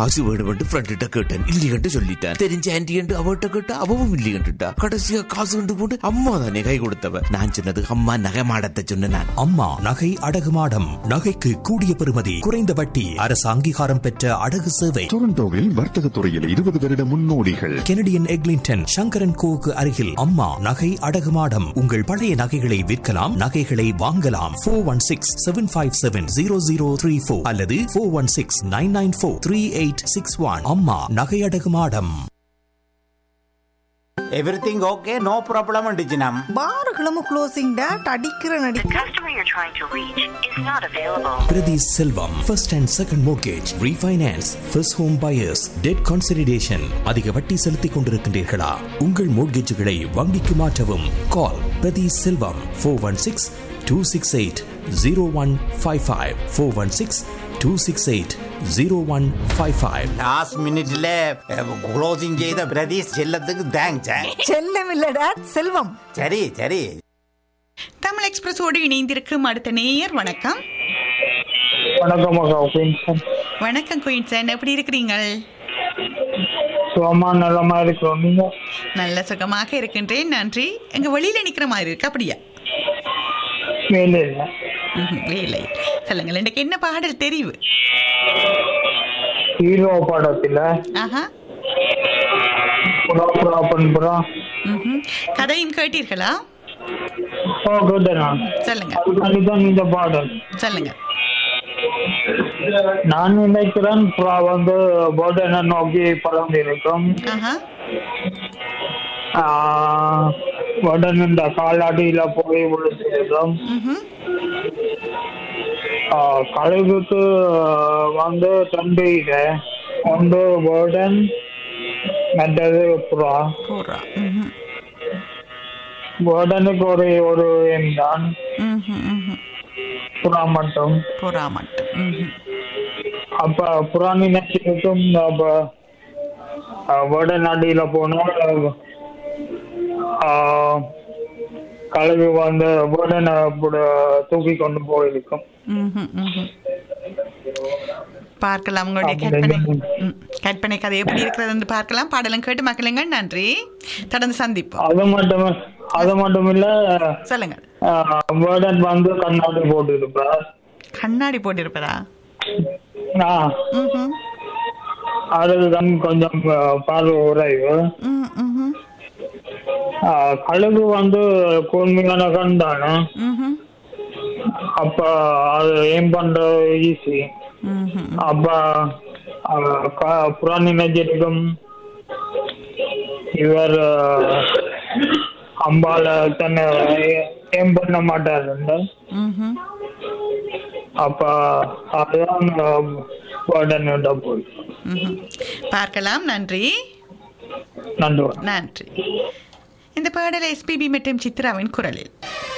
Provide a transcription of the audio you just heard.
காசு வேணுமென்று ஃப்ரெண்ட்ட கேட்டேன் இல்லையென்று சொல்லிட்டேன் தெரிஞ்ச ஆன்டி என்று அவட்ட கேட்டா அவவும் இல்லையென்றுட்டா கடைசியா காசு கண்டு போட்டு அம்மா தானே கை கொடுத்தவ நான் சொன்னது அம்மா நகை மாடத்தை சொன்ன நான் அம்மா நகை அடகு மாடம் நகைக்கு கூடிய பெறுமதி குறைந்த வட்டி அரசு அங்கீகாரம் பெற்ற அடகு சேவை டொரண்டோவில் வர்த்தக துறையில் இருபது வருட முன்னோடிகள் கெனடியன் எக்லிங்டன் சங்கரன் கோவுக்கு அருகில் அம்மா நகை அடகு மாடம் உங்கள் பழைய நகைகளை விற்கலாம் நகைகளை வாங்கலாம் four one six seven five seven zero zero three four அல்லது four one six nine nine four three eight six one அம்மா நகை அடகு மாடம் எவ்ரிதிங் ஓகே நோ ப்ராப்ளம் டிஜினம் பாருகளும் க்ளோசிங் டேட் அடிக்கிற நடி The customer you're trying to reach is not available. Prathi Selvam first and second mortgage refinance first home buyers debt consideration அதிக வட்டி செலுத்திக் கொண்டிருக்கின்றீர்களா உங்கள் மோர்கேஜுகளை வங்கிக்கு மாற்றவும் call Prathi Selvam four one six two six eight zero one five five four one six two six eight zero one five five last மினிட்ல closing செய்த பிரதீஷ் செல்லத்துக்கு thanks செல்லம் இல்ல டேட் செல்வம் சரி சரி தமிழ் எக்ஸ்பிரஸோடு இணைந்திருக்கும் அடுத்த நேயர் வணக்கம் வணக்கம் அக்கா குயின்சன் வணக்கம் குயின்சன் எப்படி இருக்கிறீங்கள் சுகமா நலமா இருக்கிறோம் நீங்க நல்ல சுகமாக இருக்கின்றேன் நன்றி எங்க வெளியில நிக்கிற மாதிரி இருக்கு அப்படியா வேலை இல்லை ம்ஹும், வேலை சொல்லுங்கள் எனக்கு என்ன பாடல் தெரிவு ஹீரோ படத்துல ஆஹா புறா புறா பண்புறா ம்ஹும். கதையும் கேட்டீர்களா ஓ குட் நான் சொல்லுங்க அதுக்காண்டி தான் இந்த பாடல் சொல்லுங்க நான் நினைக்கிறேன் புறா வந்து போர்டனை நோக்கி பறந்து இருக்கும் ஆஹா போர்டன் இந்த காலாடியில போய் விழுந்திருக்கும் ம்ஹும். கழுகுக்கு வந்து ரெண்டு இதை ஒன்று போர்டன் மற்றது புறா பூரா ம்ஹும். போர்டனுக்கு ஒரு ஒரு எண் தான் ம்ஹும், ம்ஹும். புறா மட்டும் பூரா மட்டும் ம்ஹும். அப்ப புறாணி நட்சத்திரம் அப்ப வட நாடியில போனால் ஆஹ், கழுகு வந்து வடனை தூக்கி கொண்டு போயிருக்கும் ம்ஹும், ம்ஹும். பார்க்கலாம் உங்களுடைய அப்படி கற்பனை என்ன? ம், கற்பனை கதை எப்படி இருக்கிறது என்று பார்க்கலாம் பாடலும் கேட்டு மக்களுங்க நன்றி தொடர்ந்து சந்திப்போம் அது மட்டும் அது மட்டும் இல்ல சொல்லுங்க வேர்டன் வந்து கண்ணாடி போட்டு இருப்பார் கண்ணாடி போட்டிருப்பதா ம்ஹும். அதுதான் கொஞ்சம் ஆஹ், பார்வை உறைவு ம், ம்ஹும். ஆஹ், கழுகு வந்து கூர்மையான கண் தானே ம்ஹும். அப்ப அது ஏம் பண்ற ஈஸி ம்ஹும். அப்ப அஹ், க- புராணி நஜரிக்கும் இவர் அஹ், அம்பால தன்னை ஏம் பண்ண மாட்டாருங்க ம்ஹும். அப்ப அதுதான் உடனே போய் ம்ஹும். பார்க்கலாம் நன்றி நன்றி நன்றி இந்த பாடல் எஸ்பிபி மற்றும் சித்ராவின் குரலில்